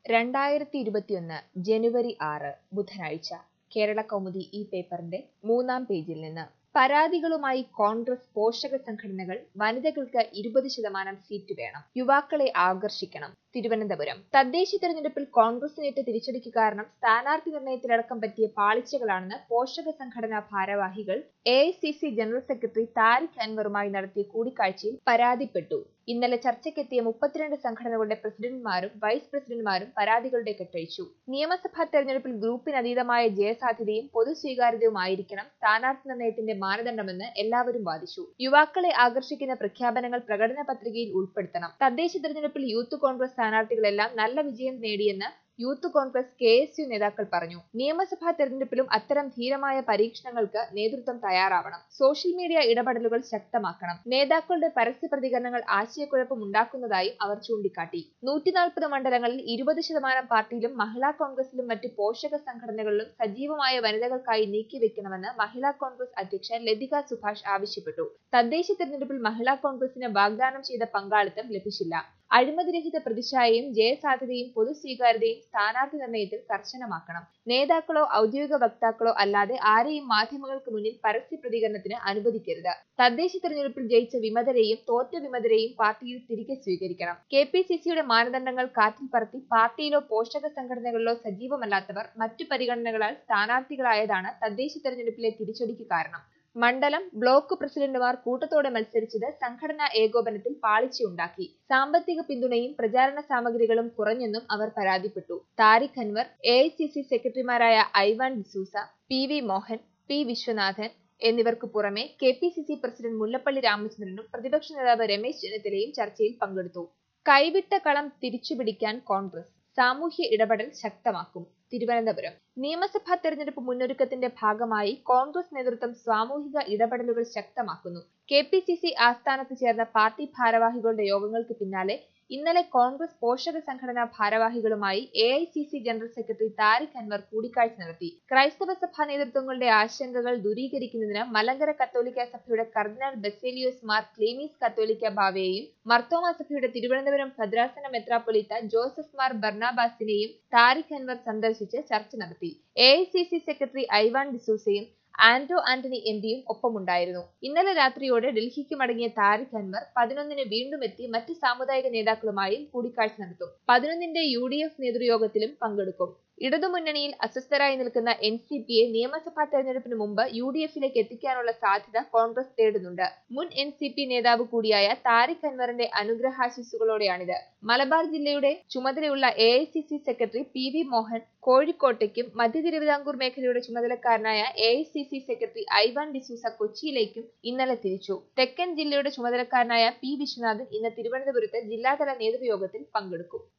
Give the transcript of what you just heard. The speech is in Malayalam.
രണ്ടായിരത്തി ഇരുപത്തിയൊന്ന് ജനുവരി ആറ് ബുധനാഴ്ച കേരള കൗമുദി ഈ പേപ്പറിന്റെ മൂന്നാം പേജിൽ നിന്ന് പരാതികളുമായി കോൺഗ്രസ് പോഷക സംഘടനകൾ വനിതകൾക്ക് ഇരുപത് ശതമാനം സീറ്റ് വേണം യുവാക്കളെ ആകർഷിക്കണം തിരുവനന്തപുരം തദ്ദേശ തെരഞ്ഞെടുപ്പിൽ കോൺഗ്രസിനേറ്റ തിരിച്ചടിക്ക് കാരണം സ്ഥാനാർത്ഥി നിർണയത്തിലടക്കം പറ്റിയ പാളിച്ചകളാണെന്ന് പോഷക സംഘടനാ ഭാരവാഹികൾ എ ജനറൽ സെക്രട്ടറി താരിഖ് അൻവറുമായി നടത്തിയ കൂടിക്കാഴ്ചയിൽ പരാതിപ്പെട്ടു ഇന്നലെ ചർച്ചയ്ക്കെത്തിയ മുപ്പത്തിരണ്ട് സംഘടനകളുടെ പ്രസിഡന്റുമാരും വൈസ് പ്രസിഡന്റുമാരും പരാതികളുടെ കെട്ടഴിച്ചു നിയമസഭാ തെരഞ്ഞെടുപ്പിൽ ഗ്രൂപ്പിനതീതമായ ജയസാധ്യതയും പൊതു സ്വീകാര്യതയുമായിരിക്കണം സ്ഥാനാർത്ഥി നിർണയത്തിന്റെ മാനദണ്ഡമെന്ന് എല്ലാവരും വാദിച്ചു യുവാക്കളെ ആകർഷിക്കുന്ന പ്രഖ്യാപനങ്ങൾ പ്രകടന പത്രികയിൽ ഉൾപ്പെടുത്തണം തദ്ദേശ തെരഞ്ഞെടുപ്പിൽ യൂത്ത് കോൺഗ്രസ് സ്ഥാനാർത്ഥികളെല്ലാം നല്ല വിജയം നേടിയെന്ന് youth Congress K S U നേതാക്കൾ പറഞ്ഞു നിയമസഭാ തെരഞ്ഞെടുപ്പിലും അത്തരം ധീരമായ പരീക്ഷണങ്ങൾക്ക് നേതൃത്വം തയ്യാറാവണം സോഷ്യൽ മീഡിയ ഇടപെടലുകൾ ശക്തമാക്കണം നേതാക്കളുടെ പരസ്യ പ്രതികരണങ്ങൾ ആശയക്കുഴപ്പം ഉണ്ടാക്കുന്നതായും അവർ ചൂണ്ടിക്കാട്ടി നൂറ്റി നാൽപ്പത് മണ്ഡലങ്ങളിൽ ഇരുപത് ശതമാനം പാർട്ടിയിലും മഹിളാ കോൺഗ്രസിലും മറ്റ് പോഷക സംഘടനകളിലും സജീവമായ വനിതകൾക്കായി നീക്കിവെക്കണമെന്ന് മഹിളാ കോൺഗ്രസ് അധ്യക്ഷ ലതിക സുഭാഷ് ആവശ്യപ്പെട്ടു തദ്ദേശ തെരഞ്ഞെടുപ്പിൽ മഹിളാ കോൺഗ്രസിന് വാഗ്ദാനം ചെയ്ത പങ്കാളിത്തം ലഭിച്ചില്ല അഴിമതിരഹിത പ്രതിച്ഛായയും ജയസാധ്യതയും പൊതു സ്വീകാര്യതയും സ്ഥാനാർത്ഥി നിർണയത്തിൽ കർശനമാക്കണം നേതാക്കളോ ഔദ്യോഗിക വക്താക്കളോ അല്ലാതെ ആരെയും മാധ്യമങ്ങൾക്ക് മുന്നിൽ പരസ്യ പ്രതികരണത്തിന് അനുവദിക്കരുത് തദ്ദേശ തെരഞ്ഞെടുപ്പിൽ ജയിച്ച വിമതരെയും തോറ്റ വിമതരെയും പാർട്ടിയിൽ തിരികെ സ്വീകരിക്കണം കെ പി സി സിയുടെ മാനദണ്ഡങ്ങൾ കാറ്റിൽ പറത്തി പാർട്ടിയിലോ പോഷക സംഘടനകളിലോ സജീവമല്ലാത്തവർ മറ്റു പരിഗണനകളാൽ സ്ഥാനാർത്ഥികളായതാണ് തദ്ദേശ തെരഞ്ഞെടുപ്പിലെ തിരിച്ചടിക്ക് കാരണം മണ്ഡലം ബ്ലോക്ക് പ്രസിഡന്റുമാർ കൂട്ടത്തോടെ മത്സരിച്ചത് സംഘടനാ ഏകോപനത്തിൽ പാളിച്ചയുണ്ടാക്കി സാമ്പത്തിക പിന്തുണയും പ്രചാരണ സാമഗ്രികളും കുറഞ്ഞെന്നും അവർ പരാതിപ്പെട്ടു Tariq Anwar A I C C സെക്രട്ടറിമാരായ Ivan D'Souza P V Mohan P Viswanathan എന്നിവർക്ക് പുറമെ K P C C president Mullappally രാമചന്ദ്രനും പ്രതിപക്ഷ നേതാവ് രമേശ് ചെന്നിത്തലയും ചർച്ചയിൽ പങ്കെടുത്തു കൈവിട്ട കളം തിരിച്ചുപിടിക്കാൻ കോൺഗ്രസ് സാമൂഹ്യ ഇടപെടൽ ശക്തമാക്കും തിരുവനന്തപുരം നിയമസഭാ തെരഞ്ഞെടുപ്പ് മുന്നൊരുക്കത്തിന്റെ ഭാഗമായി കോൺഗ്രസ് നേതൃത്വം സാമൂഹിക ഇടപെടലുകൾ ശക്തമാക്കുന്നു കെ പി സി സി ആസ്ഥാനത്ത് ചേർന്ന പാർട്ടി ഭാരവാഹികളുടെ യോഗങ്ങൾക്ക് പിന്നാലെ ഇന്നലെ കോൺഗ്രസ് പോഷക സംഘടനാ ഭാരവാഹികളുമായി A I C C general secretary Tariq Anwar കൂടിക്കാഴ്ച നടത്തി ക്രൈസ്തവ സഭാ നേതൃത്വങ്ങളുടെ ആശങ്കകൾ ദൂരീകരിക്കുന്നതിന് മലങ്കര കത്തോലിക്ക സഭയുടെ കർദിനാൾ ബെസേലിയോസ് മാർ ക്ലീമീസ് കത്തോലിക്ക ബാവയെയും മർത്തോമ സഭയുടെ തിരുവനന്തപുരം ഭദ്രാസന മെത്രാപ്പൊലിത്ത ജോസഫ് മാർ ബർണാബാസിനെയും താരിഖ് അൻവർ സന്ദർശിച്ച് ചർച്ച നടത്തി A I C C secretary Ivan ഡിസൂസയും ആന്റോ ആന്റണി എം പിയും ഒപ്പമുണ്ടായിരുന്നു ഇന്നലെ രാത്രിയോടെ ഡൽഹിക്ക് മടങ്ങിയ താരിഖ് അൻവർ പതിനൊന്നിന് വീണ്ടും എത്തി മറ്റ് സാമുദായിക നേതാക്കളുമായും കൂടിക്കാഴ്ച നടത്തും പതിനൊന്നിന്റെ യു ഡി എഫ് നേതൃയോഗത്തിലും പങ്കെടുക്കും ഇടതുമുന്നണിയിൽ അസ്വസ്ഥരായി നിൽക്കുന്ന എൻ സി പിയെ നിയമസഭാ തെരഞ്ഞെടുപ്പിന് മുമ്പ് യു ഡി എഫിലേക്ക് എത്തിക്കാനുള്ള സാധ്യത കോൺഗ്രസ് തേടുന്നുണ്ട് മുൻ എൻ സി പി നേതാവ് കൂടിയായ താരിഖ് അൻവറിന്റെ അനുഗ്രഹാശിസുകളോടെയാണിത് മലബാർ ജില്ലയുടെ ചുമതലയുള്ള A I C C secretary P V Mohan കോഴിക്കോട്ടേക്കും മധ്യ തിരുവിതാംകൂർ മേഖലയുടെ ചുമതലക്കാരനായ A I C C secretary Ivan D'Souza കൊച്ചിയിലേക്കും ഇന്നലെ തിരിച്ചു തെക്കൻ ജില്ലയുടെ ചുമതലക്കാരനായ പി വിശ്വനാഥൻ ഇന്ന് തിരുവനന്തപുരത്ത് ജില്ലാതല നേതൃയോഗത്തിൽ പങ്കെടുക്കും